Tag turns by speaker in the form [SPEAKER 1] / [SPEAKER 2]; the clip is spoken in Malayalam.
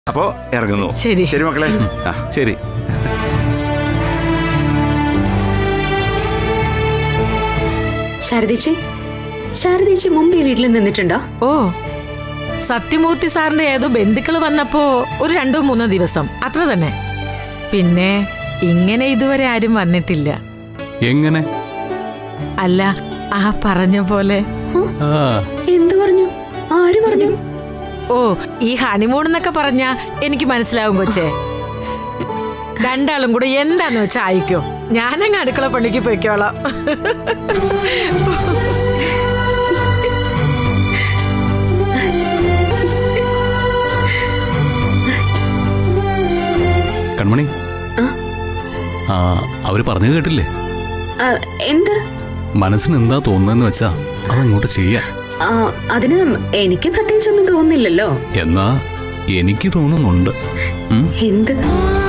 [SPEAKER 1] അപ്പോ ഇറങ്ങുന്നു
[SPEAKER 2] ശരി.
[SPEAKER 1] ശരി മക്കളെ ആ
[SPEAKER 3] ശരി
[SPEAKER 4] ശാരദേച്ചി ശാരദേച്ചി മുമ്പ് ഈ വീട്ടിൽ നിന്നിട്ടുണ്ടോ
[SPEAKER 2] ഓ സത്യമൂർത്തി സാറിന്റെ ഏതോ ബന്ധുക്കൾ വന്നപ്പോ ഒരു രണ്ടോ മൂന്നോ ദിവസം അത്ര തന്നെ പിന്നെ ഇങ്ങനെ ഇതുവരെ ആരും വന്നിട്ടില്ല
[SPEAKER 3] എങ്ങനെ
[SPEAKER 2] അല്ല ആ പറഞ്ഞ പോലെ
[SPEAKER 3] ആ
[SPEAKER 4] എന്തു പറഞ്ഞു ആര് പറഞ്ഞു
[SPEAKER 2] ഓ ഈ ഹണിമൂൺ എന്നൊക്കെ പറഞ്ഞാ എനിക്ക് മനസ്സിലാവും കൊച്ചേ രണ്ടാളും കൂടെ എന്താന്ന് വെച്ചാ അയക്കോ ഞാനങ്ങ് അടുക്കള പണിക്ക് പൊയ്ക്കോളാം
[SPEAKER 3] കൺമണി
[SPEAKER 4] ആ?
[SPEAKER 3] ആ അവര് പറഞ്ഞു കേട്ടില്ലേ
[SPEAKER 4] ആ, എന്ത്
[SPEAKER 3] മനസ്സിന് എന്താ തോന്നുന്നതെന്ന് വെച്ചാ അതങ്ങോട്ട് ചെയ്യാം
[SPEAKER 4] ആ, അതിന് എനിക്ക് പ്രത്യേകിച്ചൊന്നും തോന്നുന്നില്ലല്ലോ
[SPEAKER 3] എന്നാ എനിക്ക് തോന്നുന്നുണ്ട് ഉം
[SPEAKER 4] എന്ത്